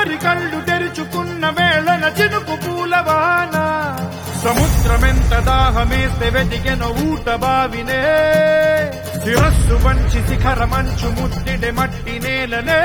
ఎడారి కళ్ళు తెరుచుకున్న వేళన చినుకు పూలవాన సముద్రమెంత దాహమేస్తే వెతికెన ఊట బావినే శిరస్సు వంచి శిఖర మంచు ముద్దిడె మట్టి నేలనే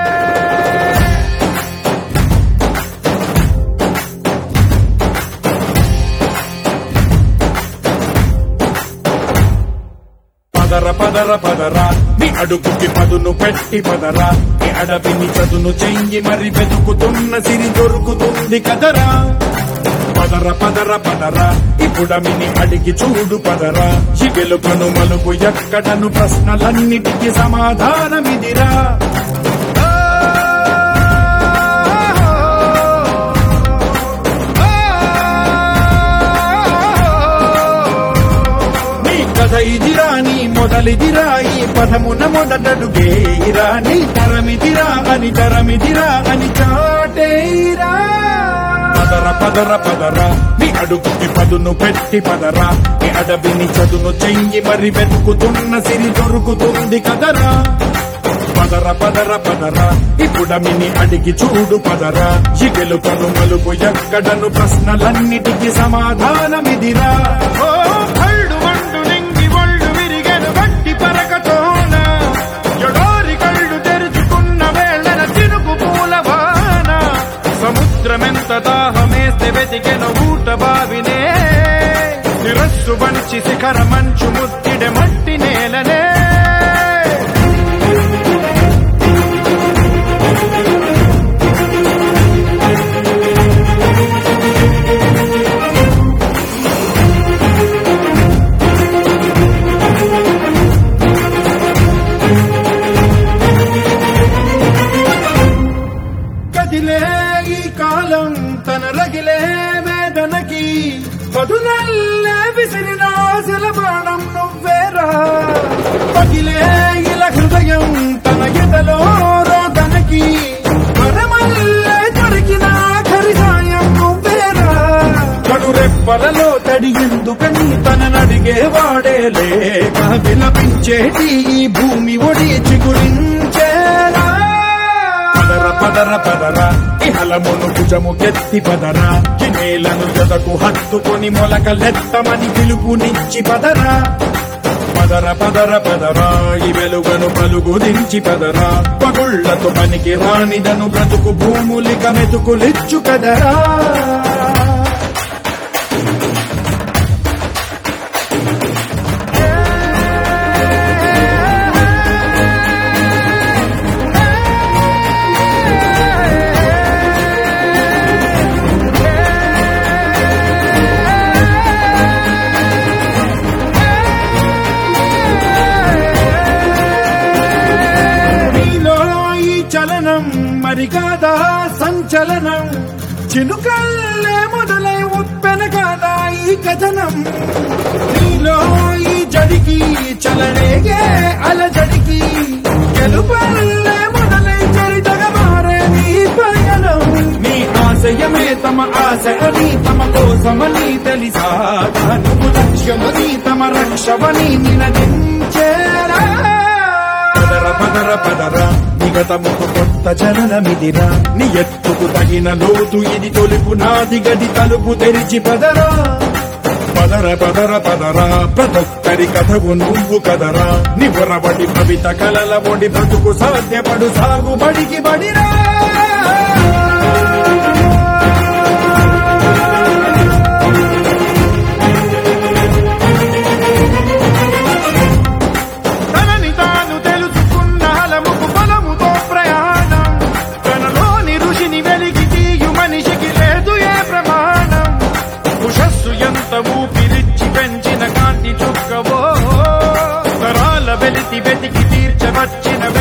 పదర పదర పదరా నీ అడుగుకి పదును పెట్టి పదరా నీ అడవిని చదును చెయ్యి మరి వెతుకుతున్న సిరి దొరుకుతుంది కదరా పదర పదర పదరా ఇప్పుడమిని అడిగి చూడు పదరా ఈ వెలుకను మలుపు ఎక్కడను ప్రశ్నలన్నిటికీ సమాధానమిదిరా నీ కథ ఇదిరా నీ మొదలిదిరా ఈ పదమున మొదటడుగేరా నీ తరమిదిరా అని తరమిదిరా అని చాటేరా పదర పదర పదరా నీ అడుగుకి పదును పెట్టి పదరా నీ అడవిని చదును చెయ్యి మరి వెతుకుతున్న సిరి దొరుకుతుంది కదరా పదర పదర పదరా ఇప్పుడమిని అడిగి చూడు పదరా ఈ గెలుపను మలుపు ఎక్కడను ప్రశ్నలన్నిటికీ సమాధానమిదిరా ఓ కళ్ళు వండు నింగి ఒళ్ళు విరిగెను గట్టి పరకతోన ఎడారి కళ్ళు తెరుచుకున్న వేళన చినుకు పూలవాన సముద్రమెంత దాహమేస్తే వెతికెన ఊట బావినే శిరస్సు వంచి శిఖర మంచు ముద్దిడె మట్టి నేలనే కదిలే ఈ కాలం తన రగిలే వేదనకి పదునల్లే విసిరిన ఆశల బాణం నువ్వేరా పగిలే ఇలా హృదయం తన ఎదలో రోదనకి పరమల్లే దొరికిన ఆఖరి సాయం నువ్వేరా కడురెప్పలలో తడి ఎందుకని తననడిగే వాడే లేక విలపించేటి ఈ భూమి ఒడి చిగురించేరా పదర పదర పదర ఇహలమును భుజము కెత్తి పదరా ఈ నేలను జతకు హత్తుకొని మొలకలెత్తమని పిలుపునిచ్చి పదరా పదర పదర పదరా ఈ వెలుగను పలుగు దించి పదరా పగుళ్లతో పనికి రానిదను బ్రతుకు భూములిక మెతుకులిచ్చు కదరా నీలో ఈ చలనం మరి కాదా సంచలనం చినుకల్లే మొదలై ఉప్పెన కాదా ఈ కథనం నీలో ఈ జడికి చలనేగే అలజడికి గెలుపల్లే మొదలై చరితగా మారే నీ పయనం నీ ఆశయమే తమ ఆశ అని తమ కోసమని తెలిసా నువ్వు లక్ష్యమని తమ రక్షమని నినదించేరా పదర పదర పదర నిగతముకు కొత్త జననమిదిరా నీ ఎత్తుకు తగిన లోతు ఇది తొలుపు నాది గది తలుపు తెరిచి పదరా పదర పదర పదరా ప్రతొక్కరి కథవు నువ్వు కదరా నివరబడి భవిత కలల ఒడి బ్రతుకు సాధ్యపడు సాగుబడికి బడిరా తనని తాను తెలుసుకున్న హలముకు బలముతో ప్రయాణం తనలోని ఋషిని వెలిగి తీయు మనిషికి లేదు ఏ ప్రమాణం ఉషస్సు ఎంత ఊపిరిచ్చి పెంచిన కాంతి చుక్కవో తరాల వెలితి వెతికి తీర్చవచ్చిన